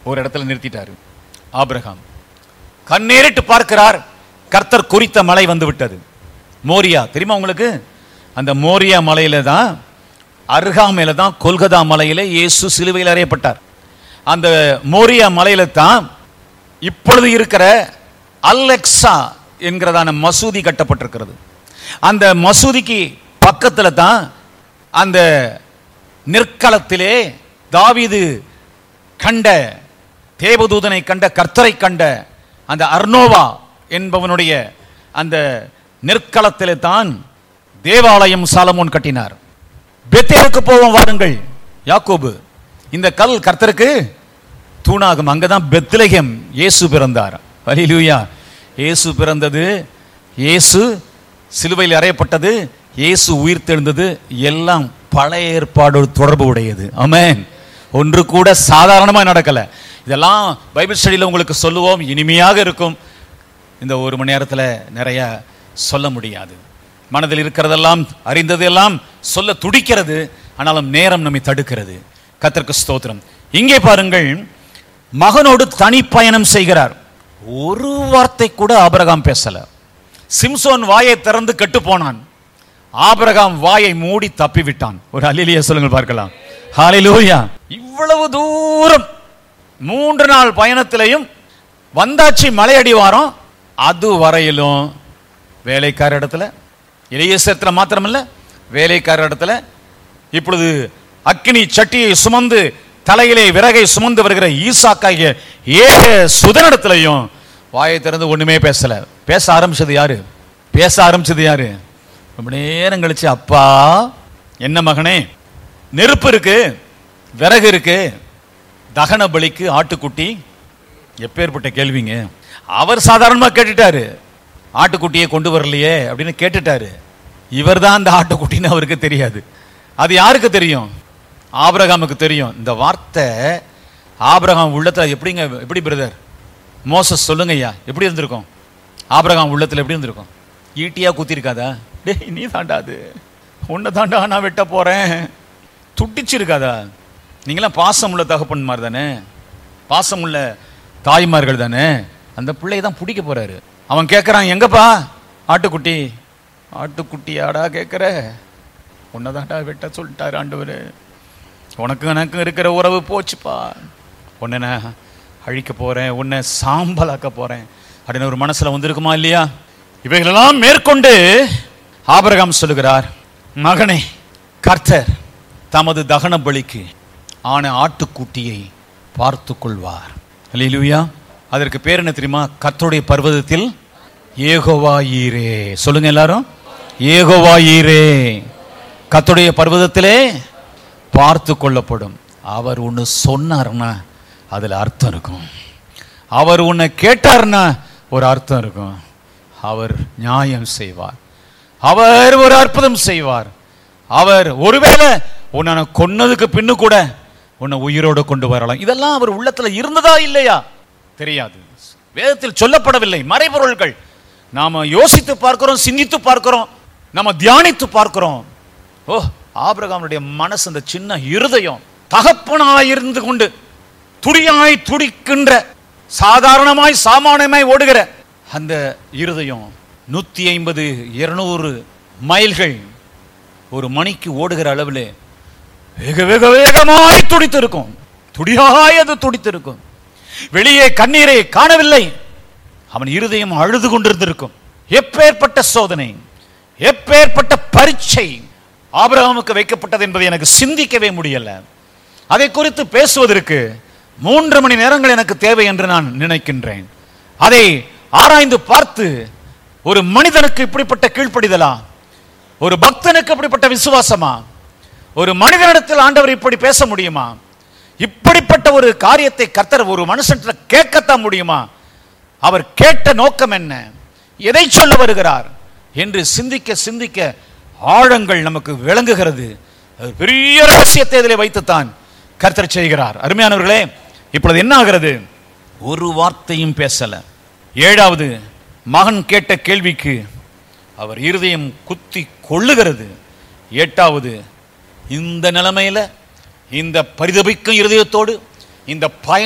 ஒரு இடத்துல நிறுத்திட்டாரு ஆபிரகாம் கண்ணேறிட்டு பார்க்கிறார் கர்த்தர் குறித்த மலை வந்து விட்டது மோரியா தெரியுமா உங்களுக்கு அந்த மோரியா மலையில தான் அருகாமையில தான் கொல்கதா மலையில இயேசு சிலுவையில் அறையப்பட்டார் அந்த மோரியா மலையில தான் இப்பொழுது இருக்கிற அலெக்சா என்கிறதான மசூதி கட்டப்பட்டிருக்கிறது அந்த மசூதிக்கு பக்கத்துல தான் அந்த நெற்களத்திலே தாவீது கண்ட தேவதூதனை கண்ட கர்த்தரை கண்ட அந்த அர்னோவா என்பவனுடைய அந்த நெற்களத்திலே தான் தேவாலயம் சாலமோன் கட்டினார் பெத்தேலுக்கு போவோம் வாருங்கள் யாக்கோபு இந்த கல் கர்த்தருக்கு தூணாகும் அங்கதான் பெத்லகேம் இயேசு பிறந்தார் ஹalleluya இயேசு பிறந்தது இயேசு சிலுவையில் அறையப்பட்டது இயேசு உயிர் தெழுந்தது எல்லாம் பழைய ஏற்பாடோடு தொடர்பு உடையது ஆமென் ஒன்று கூட சாதாரணமா நடக்கல இதெல்லாம் பைபிள் ஸ்டடியில் உங்களுக்கு சொல்லுவோம் இனிமையாக இருக்கும் இந்த ஒரு மணி நேரத்துல நிறைய சொல்ல முடியாது மனதில் இருக்கிறதெல்லாம் அறிந்ததெல்லாம் சொல்ல துடிக்கிறது ஆனாலும் நேரம் நம்மை தடுக்கிறது கத்தருக்கு ஸ்தோத்திரம் இங்கே பாருங்கள் மகனோடு தனி பயணம் செய்கிறார் ஒரு வார்த்தை கூட ஆபிரகாம் பேசல சிம்சோன் வாயை திறந்து கெட்டு போனான் ஆபிரகாம் வாயை மூடி தப்பி விட்டான் ஒரு அலிலியா சொல்லுங்கள் பார்க்கலாம் ஹalleluya இவ்வளவு தூரம் மூன்று நாள் பயணத்திலையும் வந்தாச்சு மலையடிவாரம் அது வரையிலும் வேலைக்கார இடத்துல இளையசத்துல மாத்திரமல்ல வேலைக்கார இடத்துல இப்பொழுது அக்கினி சட்டியை சுமந்து தலையிலே விறகை சுமந்து வருகிற ஈசாக்காகிய ஏக சுதனிடத்திலையும் வாயை திறந்து ஒண்ணுமே பேசல பேச ஆரம்பிச்சது யாரு பேச ஆரம்பிச்சது யாரு ரொம்ப நேரம் கழிச்சு அப்பா என்ன மகனே நெருப்பு இருக்கு விறகு இருக்கு தகன பலிக்கு ஆட்டுக்குட்டி எப்பேற்பட்ட கேள்விங்க அவர் சாதாரணமா கேட்டுட்டாரு ஆட்டுக்குட்டியை கொண்டு வரலையே அப்படின்னு கேட்டுட்டாரு இவர் தான் அந்த ஆட்டுக்குட்டின்னு அவருக்கு தெரியாது அது யாருக்கு தெரியும் ஆபிரகாமுக்கு தெரியும் இந்த வார்த்தை ஆபிரகாம் உள்ளத்துல எப்படிங்க எப்படி பிரதர் மோசஸ் சொல்லுங்க ஐயா எப்படி இருந்திருக்கும் ஆபிரகாம் உள்ளத்துல எப்படி இருந்திருக்கும் ஈட்டியா குத்திருக்காதா டேய் நீ தாண்டா அது உன்னை தாண்டா நான் வெட்ட போறேன் துட்டிச்சிருக்காதா நீங்களாம் பாசம் உள்ள தகப்பன் மாதிரி தானே பாசம் உள்ள தாய்மார்கள் தானே அந்த பிள்ளையை தான் பிடிக்க போறாரு அவன் கேட்கறான் எங்கப்பா ஆட்டுக்குட்டி ஆட்டுக்குட்டியாடா கேட்குற உன்னதாண்டா வெட்ட சொல்லிட்டாரு ஆண்டவர் உனக்கு எனக்கும் இருக்கிற உறவு போச்சுப்பா உன்னை நான் அழிக்க போறேன் உன்னை சாம்பலாக்க போறேன் அப்படின்னு ஒரு மனசுல வந்திருக்குமா இல்லையா இவைகளெல்லாம் மேற்கொண்டு ஆபிரகாம் சொல்லுகிறார் மகனே கர்த்தர் தமது தகன பலிக்கு ஆன ஆட்டுக்குட்டியை பார்த்து கொள்வார் அல்லேலூயா அதற்கு பேர் என்ன தெரியுமா கர்த்தருடைய பர்வதத்தில் ஏகோவாயீரே சொல்லுங்க எல்லாரும் ஏகோவாயீரே கர்த்தருடைய பர்வதத்திலே பார்த்து கொள்ளப்படும் அவர் ஒன்று சொன்னார்னா அதுல அர்த்தம் இருக்கும் அவர் உன்னை கேட்டார்னா ஒரு அர்த்தம் இருக்கும் அவர் நியாயம் செய்வார் அவர் ஒரு அற்புதம் செய்வார் அவர் ஒருவேளை உன்னை கொன்னதுக்கு பின்னு கூட உன்னை உயிரோடு கொண்டு வரலாம் இதெல்லாம் அவர் உள்ளத்துல இருந்ததா இல்லையா தெரியாது வேதத்தில் சொல்லப்படவில்லை மறைபொருள்கள் நாம யோசித்து பார்க்கிறோம் சிந்தித்து பார்க்கிறோம் நாம தியானித்து பார்க்கிறோம் ஓ ஆபிரகாமுடைய மனசு அந்த சின்ன இருதயம் தகப்பனாய் இருந்து கொண்டு துடியாய் துடிக்கின்ற சாதாரணமாய் சாமானியமாய் ஓடுகிற அந்த இருதயம் நூத்தி ஐம்பது இருநூறு மைல்கள் ஒரு மணிக்கு ஓடுகிற அளவில் வேக வேக வேகமாய் துடித்திருக்கும் துடியாய் அது துடித்திருக்கும் வெளியே கண்ணீரை காணவில்லை அவன் இருதயம் அழுது கொண்டிருந்திருக்கும் எப்பேற்பட்ட சோதனை எப்பேற்பட்ட பரீட்சை ஆபிரகாமுக்கு வைக்கப்பட்டது என்பதை எனக்கு சிந்திக்கவே முடியல அதை குறித்து பேசுவதற்கு மூன்று மணி நேரங்கள் எனக்கு தேவை என்று நான் நினைக்கின்றேன் அதை ஆராய்ந்து பார்த்து ஒரு மனிதனுக்கு இப்படிப்பட்ட கீழ்ப்படிதலா ஒரு பக்தனுக்கு இப்படிப்பட்ட விசுவாசமா ஒரு மனிதனிடத்தில் ஆண்டவர் இப்படி பேச முடியுமா இப்படிப்பட்ட ஒரு காரியத்தை கர்த்தர் ஒரு மனுஷன்ல கேட்கத்தான் முடியுமா அவர் கேட்ட நோக்கம் என்ன எதை சொல்ல வருகிறார் என்று சிந்திக்க சிந்திக்க ஆழங்கள் நமக்கு விளங்குகிறது அது பெரிய ரகசியத்தை இதில் வைத்துத்தான் கர்த்தர் செய்கிறார் அருமையானவர்களே இப்பொழுது என்ன ஆகிறது ஒரு வார்த்தையும் பேசல ஏழாவது மகன் கேட்ட கேள்விக்கு அவர் இருதயம் குத்தி கொள்ளுகிறது எட்டாவது இந்த நிலைமையில இந்த பரிதபிக்கும் இருதயத்தோடு இந்த பய